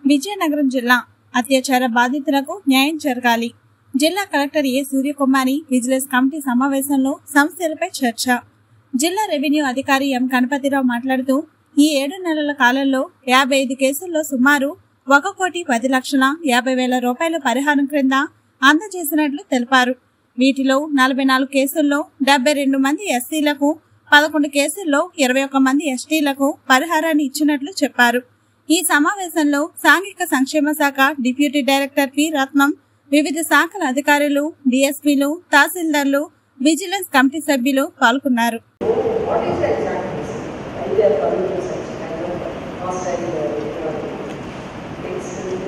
విజయనగరం జిల్లా అత్యాచార బాధితులకు న్యాయం జరగాలి జిల్లా collector A Suryakumari vigilance committee సమావేశంలో సమస్యలపై చర్చ జిల్లా రెవెన్యూ అధికారి ఎం గణపతిరావు మాట్లాడుతూ ఈ ఏడు నెలల కాలంలో యాభై ఐదు కేసుల్లో సుమారు ఒక కోటి పది లక్షల యాభై వేల రూపాయల పరిహారం క్రింద అందజేసినట్లు తెలిపారు వీటిలో నలభై నాలుగు కేసుల్లో డెబ్బై రెండు మంది ఎస్సీలకు పదకొండు కేసుల్లో ఇరవై ఒక్క మంది ఎస్టీలకు పరిహారాన్ని ఇచ్చినట్లు చెప్పారు ఈ సమావేశంలో సాంఘిక సంక్షేమ శాఖ డిప్యూటీ డైరెక్టర్ పి రత్నం వివిధ శాఖల అధికారులు డిఎస్పీలు తహసీల్దార్లు విజిలెన్స్ కమిటీ సభ్యులు పాల్గొన్నారు What is the exact reason why they are coming to such kind of hostile uh, things?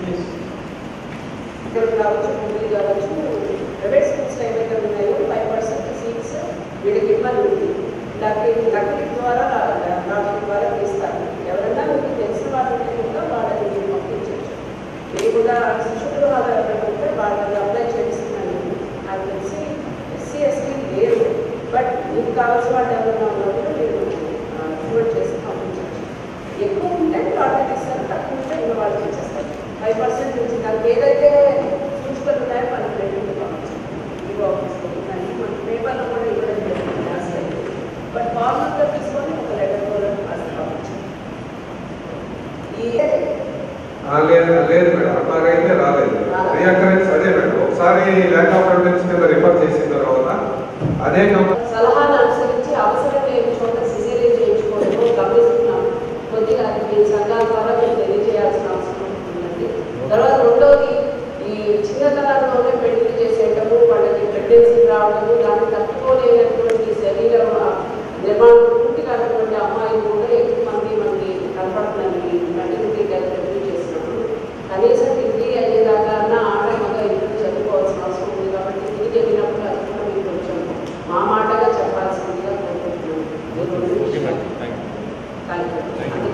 ఇక్కడ కావచ్చు ముందు కావచ్చు ప్రైవేట్ స్కూల్స్ ఏవైతే ఉన్నాయో ఫైవ్ పర్సెంట్ సీట్స్ వీడికి ఇవ్వాలి ఉంది లక్కీ లక్కీ ద్వారా లాటరీ ద్వారా తీస్తారు ఎవరైనా మీకు తెలిసిన వాళ్ళని కూడా వాళ్ళని మీరు పంపించవచ్చు మీరు కూడా శిశువులు వాళ్ళు ఎవరైనా ఉంటే వాళ్ళని అప్లై చేస్తున్నాను నాకు తెలిసి ఎస్సీ ఎస్టీ లేరు బట్ మీకు కావాల్సిన వాళ్ళు ఎవరైనా ఉన్నప్పుడు మీరు రిపోర్ట్ చేసి పంపించవచ్చు ఎక్కువ ఉంటే లాటరీ తీస్తారు తక్కువ ఉంటే ఇంకా వాళ్ళకి ఇచ్చేస్తారు ఫైవ్ పర్సెంట్ నుంచి దానికి ఏదైతే సూచికలు ఉన్నాయో వాళ్ళకి రెండు పంపించాలి ఈ ఆఫీస్లో కానీ మన పేపర్లో కూడా ఇవ్వడం జరిగింది లాస్ట్ టైం బట్ ఫార్మల్గా తీసుకొని ఒక లెటర్ కూడా రాసి పంపించాలి ఈ ఆ, లేదు లేదు మేడం అట్లాగైతే రాలేదు రీఅకరెన్స్ అదే మేడం ఒకసారి ల్యాక్ ఆఫ్ ఎవిడెన్స్ కింద రిఫర్ చేసిన తర్వాత అదే కంపెనీ సలహాను అనుసరించి అవసరం లేని చోట సిజేరియన్ చేయించుకోవడం గమనిస్తున్నాం కొద్దిగా మీ సంఘాల ద్వారా మీరు తెలియజేయాల్సిన అవసరం ఉందండి తర్వాత రెండోది ఈ చిన్నతనంలోనే పెళ్లి చేసేయటము వాళ్ళకి ప్రెగ్నెన్సీ రావడము దాన్ని తట్టుకోలేనటువంటి శరీరం ఆ, నిర్మాణం పూర్తి కానటువంటి అమ్మాయిలు కూడా ఎక్కువ మంది మనకి కనపడుతుందండి మెటర్నిటీ హెల్త్ రివ్యూ చేసినప్పుడు కనీసం డిగ్రీ అయ్యేదాకా అన్న ఆడ మగ ఇద్దరు చదువుకోవాల్సిన అవసరం ఉంది కాబట్టి తిరిగి వెళ్ళినప్పుడు అది కూడా మీరు కొంచెం మా మాటగా చెప్పాల్సిందిగా కోరుకుంటున్నాను మీరు రెండు విషయాలు. Thank you. అందుకే